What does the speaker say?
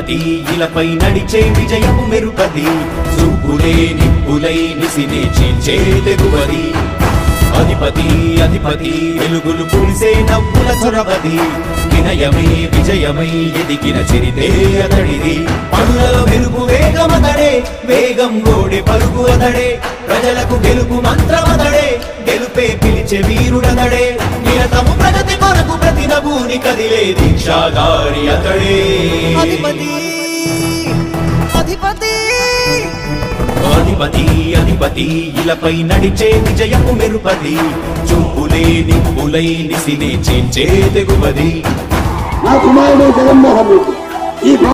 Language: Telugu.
అధిపతి ఇలపై నడిచే విజయము మెరుపది చూపులే నిప్పులై నిసినే చీల్చే తెగువది అధిపతి అధిపతి వెలుగులు పులిసే నవ్వుల చొరవది వినయమై విజయమై ఎదిగిన చరితే అతడిది పనులలో మెరుగు వేగమతడే వేగం ఓడే పరుగు అతడే ప్రజలకు గెలుపు మంత్రమతడే గెలుపే పిలిచే వీరుడతడే నిరతము ప్రగతి కొరకు ప్రతి నభూని కదిలే దీక్షాగారి అతడే అధిపతి అధిపతి అధిపతి అధిపతి ఇలపై నడిచే విజయము మెరుపది చూపులే నిప్పులై నిసినే చేంచే తెగువది నా కుమారుడు జగన్మోహన్ రెడ్డి ఈ